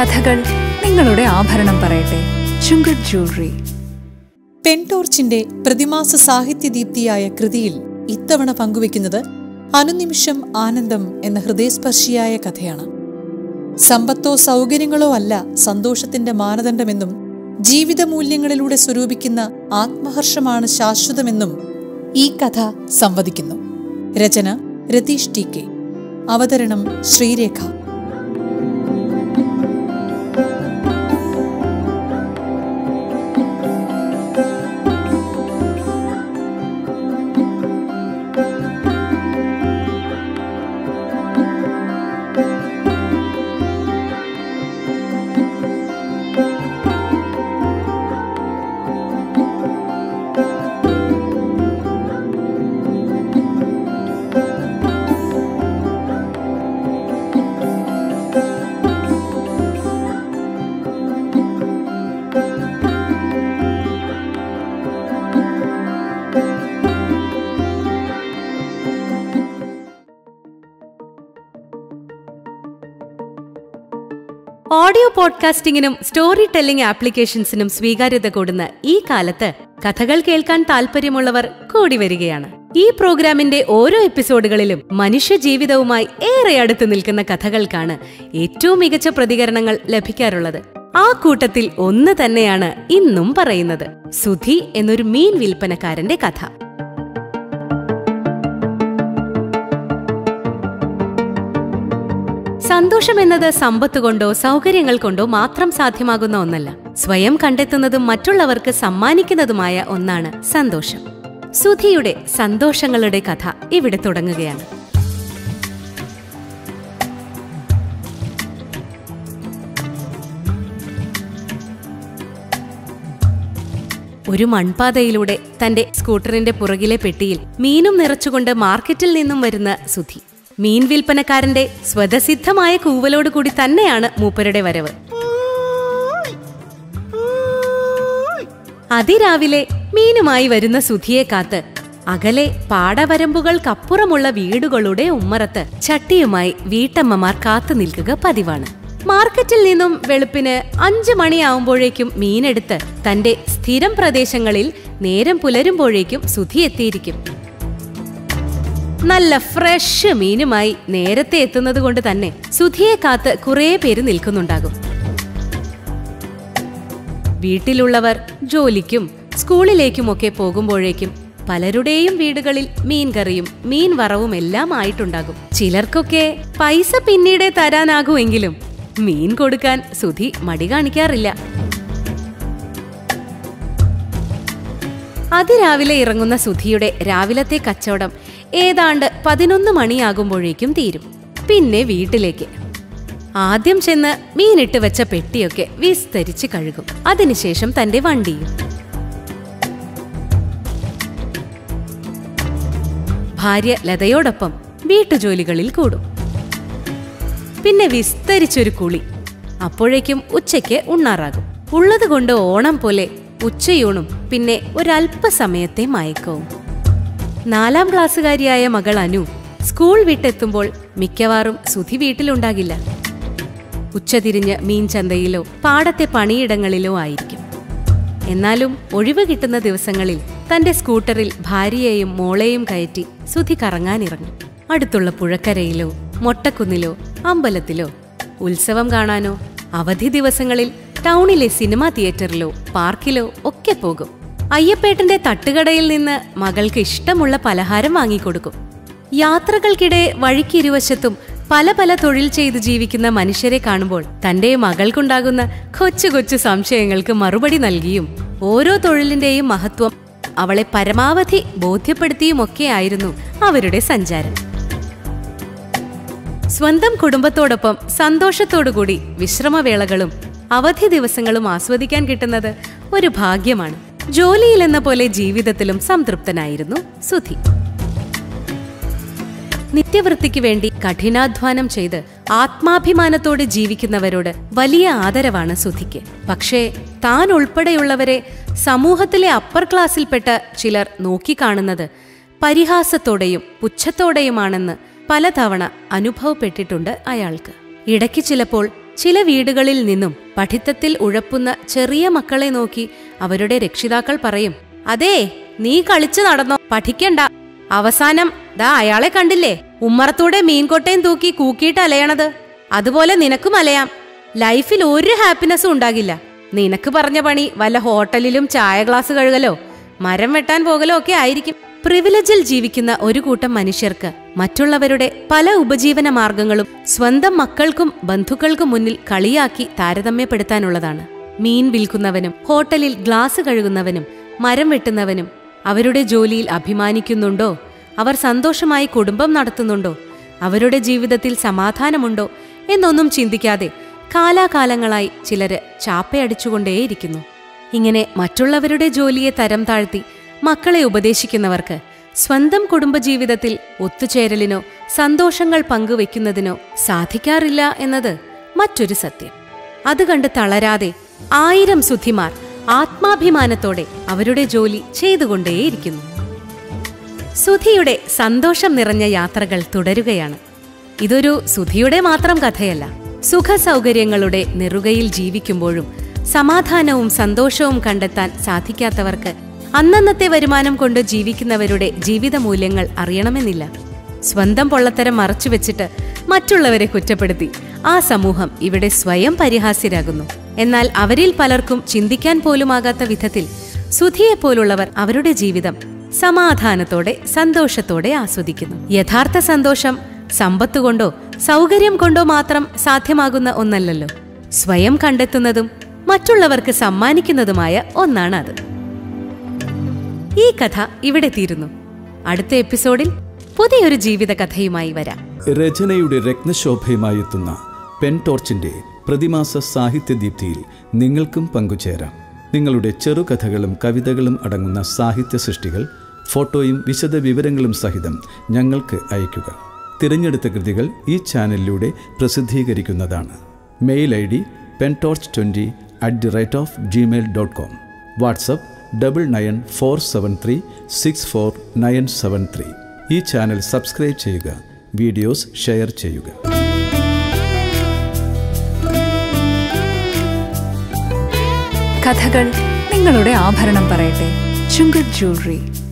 കഥകൾ നിങ്ങളുടെ ആഭരണം പറയട്ടെ ചുങ്കത് ജ്വല്ലറി പെൻടോർച്ചിന്റെ പ്രതിമാസ സാഹിത്യദീപ്തിയായ കൃതിയിൽ ഇത്തവണ പങ്കുവെക്കുന്നത് അനുനിമിഷം ആനന്ദം എന്ന ഹൃദയസ്പർശിയായ കഥയാണ് സമ്പത്തോ സൗകര്യങ്ങളോ അല്ല സന്തോഷത്തിന്റെ മാനദണ്ഡമെന്നും ജീവിത മൂല്യങ്ങളിലൂടെ സ്വരൂപിക്കുന്ന ആത്മഹർഷമാണ് ശാശ്വതമെന്നും ഈ കഥ സംവദിക്കുന്നു രചന രതീഷ് ടി കെ അവതരണം ശ്രീരേഖ ഓഡിയോ പോഡ്കാസ്റ്റിംഗിനും സ്റ്റോറി ടെല്ലിംഗ് ആപ്ലിക്കേഷൻസിനും സ്വീകാര്യത കൂടുന്ന ഈ കാലത്ത് കഥകൾ കേൾക്കാൻ താല്പര്യമുള്ളവർ കൂടി വരികയാണ് ഈ പ്രോഗ്രാമിന്റെ ഓരോ എപ്പിസോഡുകളിലും മനുഷ്യ ജീവിതവുമായി ഏറെ അടുത്ത് നിൽക്കുന്ന കഥകൾക്കാണ് ഏറ്റവും മികച്ച പ്രതികരണങ്ങൾ ലഭിക്കാറുള്ളത് ആ കൂട്ടത്തിൽ ഒന്ന് തന്നെയാണ് ഇന്നും പറയുന്നത് സുധി എന്നൊരു മീൻ വിൽപ്പനക്കാരന്റെ കഥ സന്തോഷം എന്നത് സമ്പത്ത് കൊണ്ടോ സൗകര്യങ്ങൾ കൊണ്ടോ മാത്രം സാധ്യമാകുന്ന ഒന്നല്ല സ്വയം കണ്ടെത്തുന്നതും മറ്റുള്ളവർക്ക് സമ്മാനിക്കുന്നതുമായ ഒന്നാണ് സന്തോഷം സുധിയുടെ സന്തോഷങ്ങളുടെ കഥ ഇവിടെ തുടങ്ങുകയാണ് ഒരു മൺപാതയിലൂടെ തന്റെ സ്കൂട്ടറിന്റെ പുറകിലെ പെട്ടിയിൽ മീനും നിറച്ചുകൊണ്ട് മാർക്കറ്റിൽ നിന്നും വരുന്ന സുധി മീൻ വിൽപ്പനക്കാരന്റെ സ്വതസിദ്ധമായ കൂവലോട് കൂടി തന്നെയാണ് മൂപ്പരുടെ വരവ് അതിരാവിലെ മീനുമായി വരുന്ന സുധിയെ കാത്ത് അകലെ പാടവരമ്പുകൾക്കപ്പുറമുള്ള വീടുകളുടെ ഉമ്മറത്ത് ചട്ടിയുമായി വീട്ടമ്മമാർ കാത്തു നിൽക്കുക പതിവാണ് മാർക്കറ്റിൽ നിന്നും വെളുപ്പിന് അഞ്ചു മണിയാവുമ്പോഴേക്കും മീനെടുത്ത് തന്റെ സ്ഥിരം പ്രദേശങ്ങളിൽ നേരം പുലരുമ്പോഴേക്കും സുധി എത്തിയിരിക്കും നല്ല ഫ്രഷ് മീനുമായി നേരത്തെ എത്തുന്നത് കൊണ്ട് തന്നെ സുധിയെ കാത്ത് കുറേ പേര് നിൽക്കുന്നുണ്ടാകും വീട്ടിലുള്ളവർ ജോലിക്കും സ്കൂളിലേക്കുമൊക്കെ പോകുമ്പോഴേക്കും പലരുടെയും വീടുകളിൽ മീൻ കറിയും മീൻ വറവും എല്ലാം ആയിട്ടുണ്ടാകും ചിലർക്കൊക്കെ പൈസ പിന്നീടേ തരാനാകുമെങ്കിലും മീൻ കൊടുക്കാൻ സുധി മടി കാണിക്കാറില്ല അതിരാവിലെ ഇറങ്ങുന്ന സുധിയുടെ രാവിലത്തെ കച്ചവടം ഏതാണ്ട് പതിനൊന്ന് മണിയാകുമ്പോഴേക്കും തീരും പിന്നെ വീട്ടിലേക്ക് ആദ്യം ചെന്ന് മീനിട്ട് വെച്ച പെട്ടിയൊക്കെ വിസ്തരിച്ച് കഴുകും അതിനുശേഷം തന്റെ വണ്ടിയും ഭാര്യ ലതയോടൊപ്പം വീട്ടുജോലികളിൽ കൂടും പിന്നെ വിസ്തരിച്ചൊരു കുളി അപ്പോഴേക്കും ഉച്ചയ്ക്ക് ഉണ്ണാറാകും ഉള്ളതുകൊണ്ട് ഓണം പോലെ ഉച്ചയൂണും പിന്നെ ഒരല്പസമയത്തെ മയക്കവും നാലാം ക്ലാസ്സുകാരിയായ മകൾ അനു സ്കൂൾ വിട്ടെത്തുമ്പോൾ മിക്കവാറും സുധി വീട്ടിലുണ്ടാകില്ല ഉച്ചതിരിഞ്ഞ് മീൻചന്തയിലോ പാടത്തെ പണിയിടങ്ങളിലോ ആയിരിക്കും എന്നാലും ഒഴിവ് കിട്ടുന്ന ദിവസങ്ങളിൽ തന്റെ സ്കൂട്ടറിൽ ഭാര്യയെയും മോളെയും കയറ്റി സുധി കറങ്ങാനിറങ്ങും അടുത്തുള്ള പുഴക്കരയിലോ മൊട്ടക്കുന്നിലോ അമ്പലത്തിലോ ഉത്സവം കാണാനോ അവധി ദിവസങ്ങളിൽ ടൗണിലെ സിനിമാ തിയേറ്ററിലോ പാർക്കിലോ ഒക്കെ പോകും അയ്യപ്പേട്ടന്റെ തട്ടുകടയിൽ നിന്ന് മകൾക്ക് ഇഷ്ടമുള്ള പലഹാരം വാങ്ങിക്കൊടുക്കും യാത്രകൾക്കിടെ വഴിക്കിരുവശത്തും പല പല തൊഴിൽ ചെയ്ത് ജീവിക്കുന്ന മനുഷ്യരെ കാണുമ്പോൾ തന്റെ മകൾക്കുണ്ടാകുന്ന കൊച്ചു കൊച്ചു സംശയങ്ങൾക്ക് മറുപടി നൽകിയും ഓരോ തൊഴിലിന്റെയും മഹത്വം അവളെ പരമാവധി ബോധ്യപ്പെടുത്തിയുമൊക്കെയായിരുന്നു അവരുടെ സഞ്ചാരം സ്വന്തം കുടുംബത്തോടൊപ്പം സന്തോഷത്തോടുകൂടി വിശ്രമവേളകളും അവധി ദിവസങ്ങളും ആസ്വദിക്കാൻ കിട്ടുന്നത് ഒരു ഭാഗ്യമാണ് ജോലിയിലെന്ന പോലെ ജീവിതത്തിലും സംതൃപ്തനായിരുന്നു സുധി നിത്യവൃത്തിക്ക് വേണ്ടി കഠിനാധ്വാനം ചെയ്ത് ആത്മാഭിമാനത്തോടെ ജീവിക്കുന്നവരോട് വലിയ ആദരവാണ് സുധിക്ക് പക്ഷേ താൻ ഉൾപ്പെടെയുള്ളവരെ സമൂഹത്തിലെ അപ്പർ ക്ലാസ്സിൽപ്പെട്ട ചിലർ നോക്കിക്കാണുന്നത് പരിഹാസത്തോടെയും പുച്ഛത്തോടെയുമാണെന്ന് പലതവണ അനുഭവപ്പെട്ടിട്ടുണ്ട് അയാൾക്ക് ഇടയ്ക്ക് ചിലപ്പോൾ ചില വീടുകളിൽ നിന്നും പഠിത്തത്തിൽ ഉഴപ്പുന്ന ചെറിയ മക്കളെ നോക്കി അവരുടെ രക്ഷിതാക്കൾ പറയും അതേ നീ കളിച്ചു നടന്നോ പഠിക്കണ്ട അവസാനം ദാ അയാളെ കണ്ടില്ലേ ഉമ്മറത്തൂടെ മീൻകൊട്ടയും തൂക്കി കൂക്കിയിട്ട് അലയണത് അതുപോലെ നിനക്കും അലയാം ലൈഫിൽ ഒരു ഹാപ്പിനെസ്സും ഉണ്ടാകില്ല നിനക്ക് പറഞ്ഞ പണി വല്ല ഹോട്ടലിലും ചായ ഗ്ലാസ് കഴുകലോ മരം വെട്ടാൻ പോകലോ ഒക്കെ ആയിരിക്കും പ്രിവിലേജിൽ ജീവിക്കുന്ന ഒരു കൂട്ടം മനുഷ്യർക്ക് മറ്റുള്ളവരുടെ പല ഉപജീവന മാർഗങ്ങളും സ്വന്തം മക്കൾക്കും ബന്ധുക്കൾക്കും മുന്നിൽ കളിയാക്കി താരതമ്യപ്പെടുത്താനുള്ളതാണ് മീൻ വിൽക്കുന്നവനും ഹോട്ടലിൽ ഗ്ലാസ് കഴുകുന്നവനും മരം വെട്ടുന്നവനും അവരുടെ ജോലിയിൽ അഭിമാനിക്കുന്നുണ്ടോ അവർ സന്തോഷമായി കുടുംബം നടത്തുന്നുണ്ടോ അവരുടെ ജീവിതത്തിൽ സമാധാനമുണ്ടോ എന്നൊന്നും ചിന്തിക്കാതെ കാലാകാലങ്ങളായി ചിലര് ചാപ്പയടിച്ചുകൊണ്ടേയിരിക്കുന്നു ഇങ്ങനെ മറ്റുള്ളവരുടെ ജോലിയെ തരം താഴ്ത്തി മക്കളെ ഉപദേശിക്കുന്നവർക്ക് സ്വന്തം കുടുംബജീവിതത്തിൽ ഒത്തുചേരലിനോ സന്തോഷങ്ങൾ പങ്കുവെക്കുന്നതിനോ സാധിക്കാറില്ല എന്നത് മറ്റൊരു സത്യം അത് കണ്ട് തളരാതെ ആയിരം സുധിമാർ ആത്മാഭിമാനത്തോടെ അവരുടെ ജോലി ചെയ്തുകൊണ്ടേയിരിക്കുന്നു സുധിയുടെ സന്തോഷം നിറഞ്ഞ യാത്രകൾ തുടരുകയാണ് ഇതൊരു സുധിയുടെ മാത്രം കഥയല്ല സുഖസൗകര്യങ്ങളുടെ നെറുകയിൽ ജീവിക്കുമ്പോഴും സമാധാനവും സന്തോഷവും കണ്ടെത്താൻ സാധിക്കാത്തവർക്ക് അന്നന്നത്തെ വരുമാനം കൊണ്ട് ജീവിക്കുന്നവരുടെ ജീവിത മൂല്യങ്ങൾ അറിയണമെന്നില്ല സ്വന്തം പൊള്ളത്തരം മറച്ചുവെച്ചിട്ട് മറ്റുള്ളവരെ കുറ്റപ്പെടുത്തി ആ സമൂഹം ഇവിടെ സ്വയം പരിഹാസ്യരാകുന്നു എന്നാൽ അവരിൽ പലർക്കും ചിന്തിക്കാൻ പോലുമാകാത്ത വിധത്തിൽ സുധിയെപ്പോലുള്ളവർ അവരുടെ ജീവിതം സമാധാനത്തോടെ സന്തോഷത്തോടെ ആസ്വദിക്കുന്നു യഥാർത്ഥ സന്തോഷം സമ്പത്തുകൊണ്ടോ സൗകര്യം കൊണ്ടോ മാത്രം സാധ്യമാകുന്ന ഒന്നല്ലല്ലോ സ്വയം കണ്ടെത്തുന്നതും മറ്റുള്ളവർക്ക് സമ്മാനിക്കുന്നതുമായ ഒന്നാണ് അത് ഈ കഥ ഇവിടെ തീരുന്നു അടുത്ത എപ്പിസോഡിൽ പുതിയൊരു ജീവിത കഥയുമായി വരാം രചനയുടെ രത്നശോഭയുമായി എത്തുന്ന പെൻ ടോർച്ചിന്റെ പ്രതിമാസ സാഹിത്യദീപ്തിയിൽ നിങ്ങൾക്കും പങ്കുചേരാം നിങ്ങളുടെ ചെറുകഥകളും കവിതകളും അടങ്ങുന്ന സാഹിത്യ സൃഷ്ടികൾ ഫോട്ടോയും വിശദ വിവരങ്ങളും സഹിതം ഞങ്ങൾക്ക് അയയ്ക്കുക തിരഞ്ഞെടുത്ത കൃതികൾ ഈ ചാനലിലൂടെ പ്രസിദ്ധീകരിക്കുന്നതാണ് mail I D pen torch twenty at the rate of Gmail dot com WhatsApp double nine four seven three six four nine seven three ഈ ചാനൽ സബ്സ്ക്രൈബ് ചെയ്യുക വീഡിയോസ് ഷെയർ ചെയ്യുക കഥകൾ നിങ്ങളുടെ ആഭരണം പറയട്ടെ ചുങ്കത് ജ്വല്ലറി